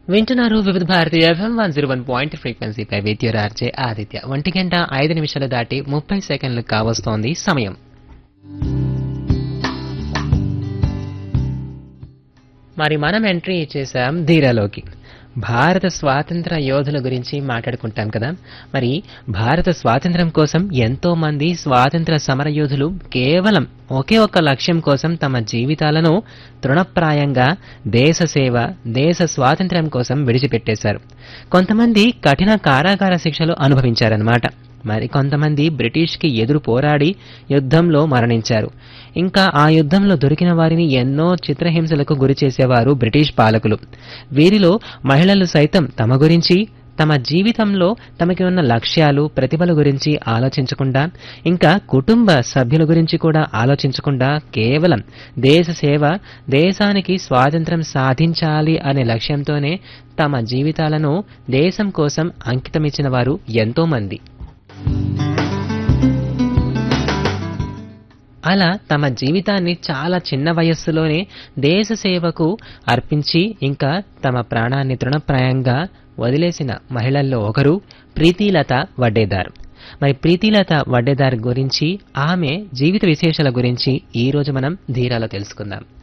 వింటున్నారు Vividh Bharati FM one zero one point ఫ్రీక్వెన్సీపై విద్యురార్జే ఆదిత్య ఒంటి గంట ఐదు నిమిషాలు దాటి ముప్పై సెకండ్లు కావస్తోంది సమయం మరి మనం ఎంట్రీ ఇచ్చేసాం ధీరాలోకి భారత స్వాతంత్ర యోధుల గురించి మాట్లాడుకుంటాం కదా మరి భారత స్వాతంత్ర్యం కోసం ఎంతో మంది స్వాతంత్ర సమర యోధులు కేవలం ఒకే ఒక్క లక్ష్యం కోసం తమ జీవితాలను తృణప్రాయంగా దేశ సేవ దేశ స్వాతంత్ర్యం కోసం విడిచిపెట్టేశారు కొంతమంది కఠిన కారాగార శిక్షలు అనుభవించారన్నమాట మరి కొంతమంది బ్రిటిష్కి ఎదురు పోరాడి యుద్ధంలో మరణించారు ఇంకా ఆ యుద్ధంలో దొరికిన వారిని ఎన్నో చిత్రహింసలకు గురి చేసేవారు బ్రిటిష్ పాలకులు వీరిలో మహిళలు సైతం తమ గురించి తమ జీవితంలో తమకి ఉన్న లక్ష్యాలు ప్రతిభల గురించి ఆలోచించకుండా ఇంకా కుటుంబ సభ్యుల గురించి కూడా ఆలోచించకుండా కేవలం దేశ సేవ దేశానికి స్వాతంత్రం సాధించాలి అనే లక్ష్యంతోనే తమ జీవితాలను దేశం కోసం అంకితమిచ్చిన వారు ఎంతో మంది అలా తమ జీవితాన్ని చాలా చిన్న వయస్సులోనే దేశ సేవకు అర్పించి ఇంకా తమ ప్రాణాన్ని తృణప్రాయంగా వదిలేసిన మహిళల్లో ఒకరు ప్రీతిలత వడ్డేదార్ మరి ప్రీతిలత వడ్డేదార్ గురించి ఆమె జీవిత విశేషాల గురించి ఈ రోజు మనం ధీరాలో తెలుసుకుందాం